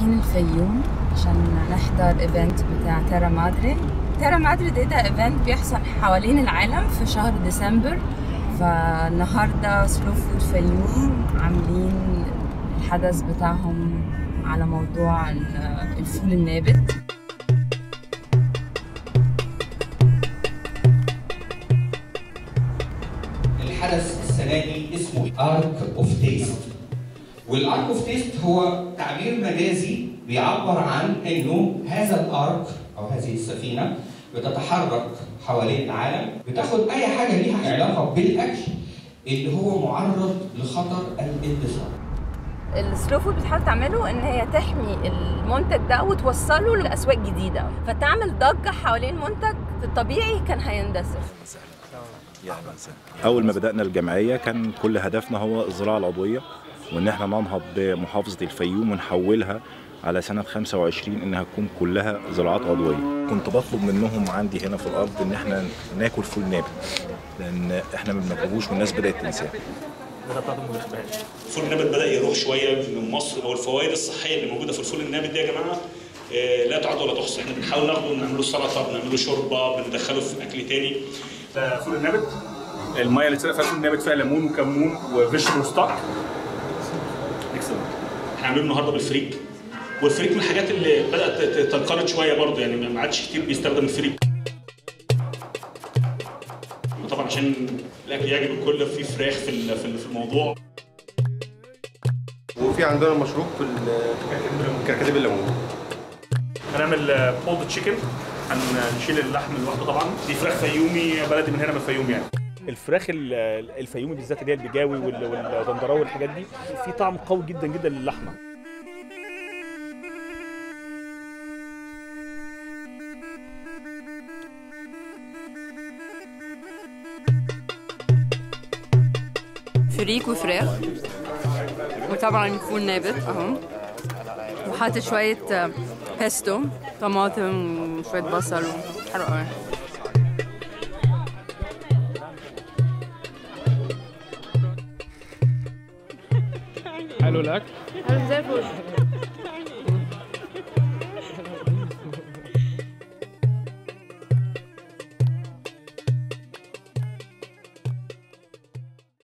رايحين الفيوم عشان نحضر ايفنت بتاع تيرا مادري تيرا مادري ده ده ايفنت بيحصل حوالين العالم في شهر ديسمبر فالنهارده سلو فود فيوم عاملين الحدث بتاعهم على موضوع ال- الفول النابت الحدث السنه دي اسمه ارك اوف تيست والارك اوف تيست هو تعبير مجازي بيعبر عن انه هذا الارك او هذه السفينه بتتحرك حوالين العالم بتاخد اي حاجه ليها علاقه بالاكل اللي هو معرض لخطر الاندثار السلو فود بتحاول تعمله ان هي تحمي المنتج ده وتوصله لاسواق جديده فتعمل ضجه حوالين منتج في الطبيعي كان هيندثر اول ما بدانا الجمعيه كان كل هدفنا هو الزراعه العضويه وان احنا ننهض بمحافظه الفيوم ونحولها على سنه 25 انها تكون كلها زراعات عضويه كنت بطلب منهم عندي هنا في الارض ان احنا ناكل فول نابت لان احنا ما بناكلوش والناس بدات تنساه الفول النابت بدا يروح شويه من مصر هو الفوائد الصحيه اللي موجوده في الفول النابت دي يا جماعه آه، لا تعد ولا تحصى احنا بنحاول ناخده نعمله سلطه بنعمله شوربه بندخله في اكل تاني ده فول النابت الميه اللي تسرق فيها فول النابت فيها ليمون وكمون وفيجيتابل ستوك اكسلنت احنا عاملينه النهارده بالفريك والفريك من الحاجات اللي بدات ت- تنقرض شويه برضه يعني ما عادش كتير بيستخدم الفريك وطبعا عشان الاكل يعجب الكل في فراخ في ال- في ال- في الموضوع وفي عندنا مشروب في الكركديه بالليمون هنعمل بولد تشيكن هنشيل اللحم لوحده طبعا دي فراخ فيومي بلدي من هنا من الفيوم يعني الفراخ ال- الفيومي بالذات اللي هي البجاوي وال- والدندراوي والحاجات دي في طعم قوي جدا جدا للحمه فريك وفراخ وطبعا فول نابت اهو وحاطط شوية بيستو طماطم وشوية بصل حلو قوي حلو الاكل زي الفل